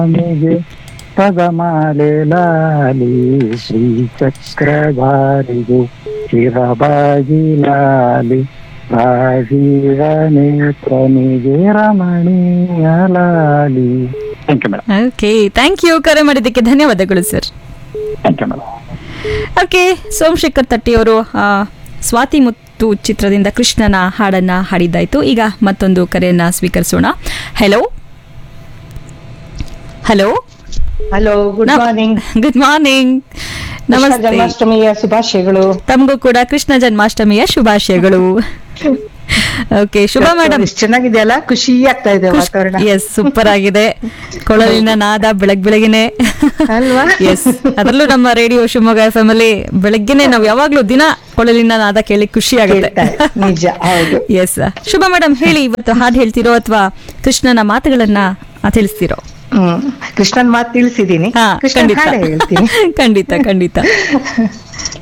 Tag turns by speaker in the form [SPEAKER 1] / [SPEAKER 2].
[SPEAKER 1] ಸ್ವಾಮಿಗೆ ಪದಮಾಲೆ ಲಾಲಿ ಶ್ರೀ ಚಕ್ರಧಾರಿಗೆ ಶಿರಬಾಗಿ ಲಾಲಿ ರಾಜೀವ ನೇತ್ರನಿಗೆ ರಮಣೀಯ ಲಾಲಿ thank you madam
[SPEAKER 2] okay thank you ಕರೆ ಮಾಡಿದ್ದಕ್ಕೆ ಧನ್ಯವಾದಗಳು sir
[SPEAKER 1] thank you madam
[SPEAKER 2] okay Somashekar ತಟ್ಟಿ ಅವರು ಆ, ಸ್ವಾತಿ ಮುತ್ತು ಚಿತ್ರದಿಂದ ಕೃಷ್ಣನ ಹಾಡನ್ನ ಹಾಡಿದ್ದಾಯ್ತು ಈಗ ಮತ್ತೊಂದು ಕರೆಯನ್ನ ಸ್ವೀಕರಿಸೋಣ hello hello
[SPEAKER 3] hello good morning
[SPEAKER 2] good morning ನಮಸ್ತೆ
[SPEAKER 3] ಜನ್ಮಾಷ್ಟಮಿಯ ಶುಭಾಶಯಗಳು
[SPEAKER 2] ತಮಗೂ ಕೂಡ ಕೃಷ್ಣ ಜನ್ಮಾಷ್ಟಮಿಯ ಶುಭಾಶಯಗಳು ಓಕೆ ಶುಭ ಮೇಡಮ್
[SPEAKER 3] ಎಷ್ಟು ಚೆನ್ನಾಗಿದೆಯಲ್ಲ ಖುಷಿ ಆಗ್ತಾ ಇದೆ ವಾತಾವರಣ
[SPEAKER 2] ಎಸ್ ಸೂಪರ್ ಆಗಿದೆ ಕೊಳಲಿನ ನಾದ ಬೆಳಗ್ ಬೆಳಗಿನೆ
[SPEAKER 3] ಅಲ್ವಾ?
[SPEAKER 2] ಎಸ್ ಅದರಲ್ಲೂ ನಮ್ಮ ರೇಡಿಯೋ ಶಿವಮೊಗ್ಗ ಎಫ್ ಎಂ ಅಲ್ಲಿ ಬೆಳಗ್ಗೆನೆ ನಾವು ಯಾವಾಗ್ಲೂ ದಿನ ಕೊಳಲಿನ ನಾದ ಕೇಳಿ ಖುಷಿ ಆಗುತ್ತೆ
[SPEAKER 3] ಕೇಳ್ತಾ ಇದೆ. ನಿಜ ಹೌದು
[SPEAKER 2] ಎಸ್ ಶುಭ ಮೇಡಮ್ ಹೇಳಿ ಇವತ್ತು ಹಾಡು ಹೇಳ್ತಿರೋ ಅಥವಾ ಕೃಷ್ಣನ ಮಾತುಗಳನ್ನ ಆ, ತಿಳಿಸ್ತಿರೋ
[SPEAKER 3] ಹ್ಮ್ ಕೃಷ್ಣನ್ ಮಾತು ತಿಳಿಸಿದೀನಿ
[SPEAKER 2] ಹಾ
[SPEAKER 3] ಕೃಷ್ಣನ್
[SPEAKER 2] ಖಂಡಿತ
[SPEAKER 3] ಹಾಡೆ ಹೇಳ್ತೀನಿ
[SPEAKER 2] ಖಂಡಿತ ಖಂಡಿತ